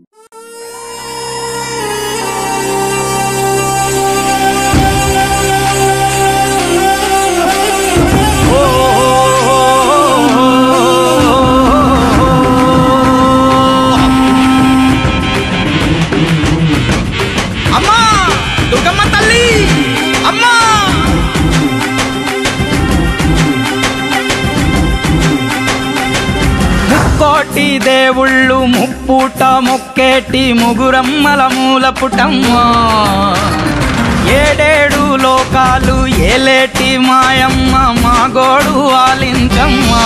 అమ్మా దుర్గమ్మ తల్లి అమ్మా ముక్కోటి దేవుళ్ళు ముప్పూట మొక్కేటి ముగురమ్మల మూల పుటమ్మా ఏడేడు లోకాలు ఏలేటి మాయమ్మ మా గోడు ఆలించమ్మా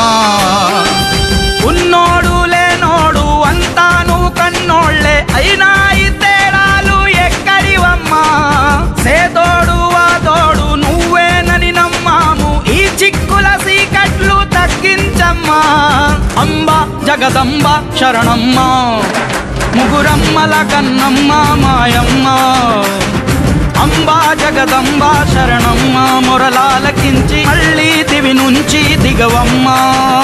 ఉన్నోడు లేనోడు అంతా నువ్వు కన్నోళ్ళే అయినా ఈ తేడాలు ఎక్కడివమ్మా సేదోడు వాదోడు నువ్వేనని నమ్మాము ఈ చిక్కుల సీకట్లు తగ్గించమ్మా అంబ జగదంబ శరణమ్మ ముగురమ్మల కన్నమ్మ మాయమ్మ అంబా జగదంబ శరణమ్మ మొరలాలకించి మళ్ళీ దివి నుంచి దిగవమ్మా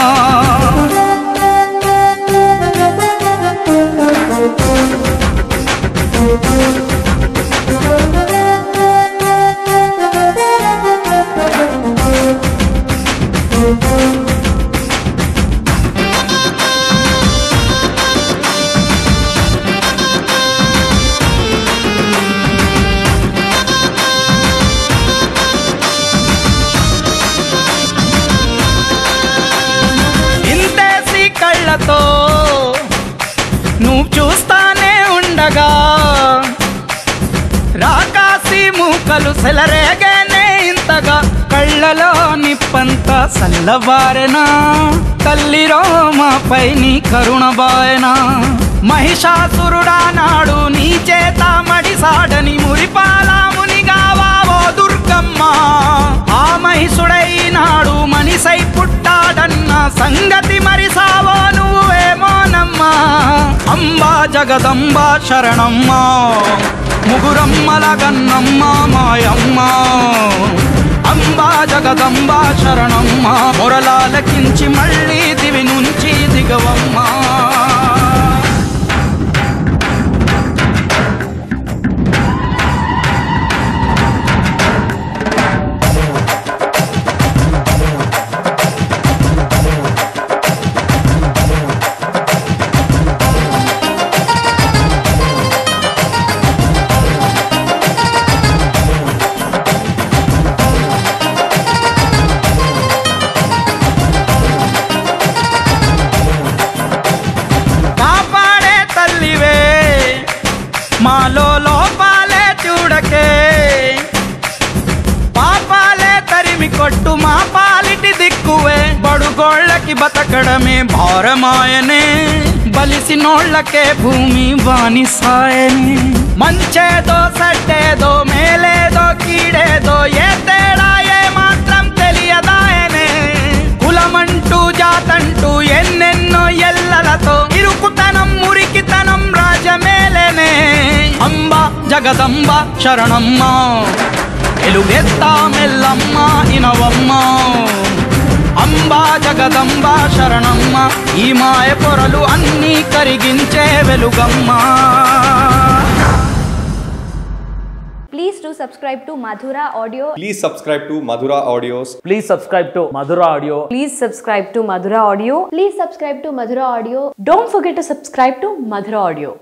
ఇంతేసి కళ్ళతో నువ్వు చూస్తానే ఉండగా రాకాసి మూకలు సెలరేగానే ఇంతగా కళ్ళలో నిప్పంత సల్లబారెనా తల్లిరో మాపై నీ కరుణ బాయనా మహిషాసురుడా నాడు నీ చేత మడిసాడని మురిపాల మునిగావావో దుర్గమ్మ ఆ మహిషుడైనాడు మనిసై పుట్టాడన్న సంగతి మరిసావో నువ్వేమోనమ్మా అంబా జగదంబ శరణమ్మ ముగురమ్మల గన్నమ్మ మాయమ్మ అంబా జగదంబ శరణమ్మ మొరలాలకించి మళ్ళీ దివి నుంచి దిగవమ్మా కాపాడే తల్లివే మాలో లోపాలే చూడకే పాపాలే తరిమి కొట్టు మా పాలిటి దిక్కువే బడుగోళ్ళకి బతకడమే భారమాయనే బలిసినోళ్ళకే భూమి బానిసాయనే మంచేదో సడ్డేదో మేలేదో కీడేదో ఏ తేడా ఏ మాత్రం తెలియదాయనే కులమంటూ జాతంటూ ఎన్నెన్నో ఎల్లలతో ఇరుకుతనం మురికితనం రాజమేలనే అంబ జగదంబ శరణమ్మ ఎలుగెత్తా మెల్లమ్మ ఇనవమ్మ అంబా జగదంబ శరణమ్మ ఈ మాయ పొరలు అన్నీ కరిగించే వెలుగమ్మ Please do subscribe to Madhura Audio. Please subscribe to Madhura Audios. Please subscribe to Madhura Audio. Please subscribe to Madhura Audio. Please subscribe to Madhura Audio. Don't forget to subscribe to Madhura Audio.